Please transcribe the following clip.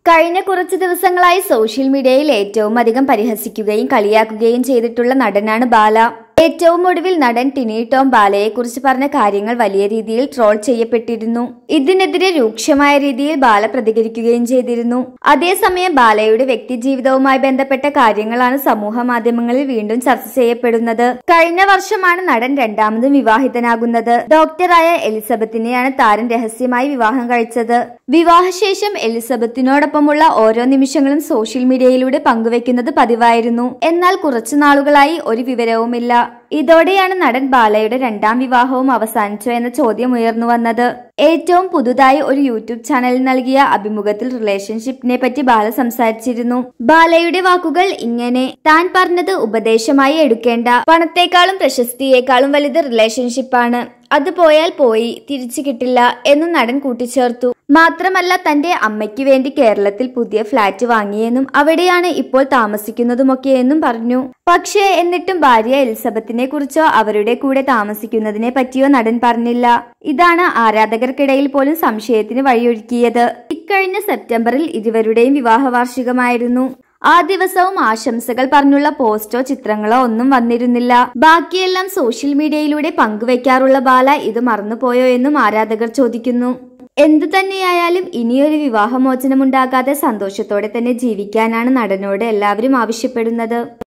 കഴിഞ്ഞ കുറച്ച് ദിവസങ്ങളായി സോഷ്യൽ മീഡിയയിൽ ഏറ്റവും അധികം പരിഹസിക്കുകയും കളിയാക്കുകയും ചെയ്തിട്ടുള്ള നടനാണ് ബാല ഏറ്റവും ഒടുവിൽ നടൻ ടിനി ടോം ബാലയെക്കുറിച്ച് പറഞ്ഞ കാര്യങ്ങൾ വലിയ രീതിയിൽ ട്രോൾ ചെയ്യപ്പെട്ടിരുന്നു ഇതിനെതിരെ രൂക്ഷമായ രീതിയിൽ ബാല പ്രതികരിക്കുകയും ചെയ്തിരുന്നു അതേസമയം ബാലയുടെ വ്യക്തി ജീവിതവുമായി ബന്ധപ്പെട്ട കാര്യങ്ങളാണ് സമൂഹ മാധ്യമങ്ങളിൽ വീണ്ടും ചർച്ച ചെയ്യപ്പെടുന്നത് കഴിഞ്ഞ വർഷമാണ് നടൻ രണ്ടാമതും വിവാഹിതനാകുന്നത് ഡോക്ടറായ എലിസബത്തിനെയാണ് താരം രഹസ്യമായി വിവാഹം കഴിച്ചത് വിവാഹശേഷം എലിസബത്തിനോടൊപ്പമുള്ള ഓരോ നിമിഷങ്ങളും സോഷ്യൽ മീഡിയയിലൂടെ പങ്കുവെക്കുന്നത് പതിവായിരുന്നു എന്നാൽ കുറച്ചു നാളുകളായി ഒരു വിവരവുമില്ല ഇതോടെയാണ് നടൻ ബാലയുടെ രണ്ടാം വിവാഹവും അവസാനിച്ചോ എന്ന ചോദ്യം ഉയർന്നു വന്നത് ഏറ്റവും പുതുതായി ഒരു യൂട്യൂബ് ചാനലിൽ നൽകിയ അഭിമുഖത്തിൽ റിലേഷൻഷിപ്പിനെ പറ്റി ബാല സംസാരിച്ചിരുന്നു ബാലയുടെ വാക്കുകൾ ഇങ്ങനെ താൻ പറഞ്ഞത് ഉപദേശമായി എടുക്കേണ്ട പണത്തെക്കാളും പ്രശസ്തിയേക്കാളും വലുത് റിലേഷൻഷിപ്പാണ് അത് പോയാൽ പോയി തിരിച്ചു കിട്ടില്ല എന്ന് നടൻ കൂട്ടിച്ചേർത്തു മാത്രമല്ല തന്റെ അമ്മയ്ക്ക് വേണ്ടി കേരളത്തിൽ പുതിയ ഫ്ലാറ്റ് വാങ്ങിയെന്നും അവിടെയാണ് ഇപ്പോൾ താമസിക്കുന്നതുമൊക്കെയെന്നും പറഞ്ഞു പക്ഷേ എന്നിട്ടും ഭാര്യ എലിസബത്തിനെ കുറിച്ചോ അവരുടെ കൂടെ താമസിക്കുന്നതിനെ പറ്റിയോ നടൻ പറഞ്ഞില്ല ഇതാണ് ആരാധകർക്കിടയിൽ പോലും സംശയത്തിന് വഴിയൊരുക്കിയത് ഇക്കഴിഞ്ഞ സെപ്റ്റംബറിൽ ഇരുവരുടെയും വിവാഹ വാർഷികമായിരുന്നു ആ ദിവസവും ആശംസകൾ പറഞ്ഞുള്ള പോസ്റ്റോ ചിത്രങ്ങളോ ഒന്നും വന്നിരുന്നില്ല ബാക്കിയെല്ലാം സോഷ്യൽ മീഡിയയിലൂടെ പങ്കുവെക്കാറുള്ള ബാല ഇത് മറന്നുപോയോ എന്നും ആരാധകർ ചോദിക്കുന്നു എന്തു തന്നെയായാലും ഇനിയൊരു വിവാഹമോചനമുണ്ടാകാതെ സന്തോഷത്തോടെ തന്നെ ജീവിക്കാനാണ് നടനോട് എല്ലാവരും ആവശ്യപ്പെടുന്നത്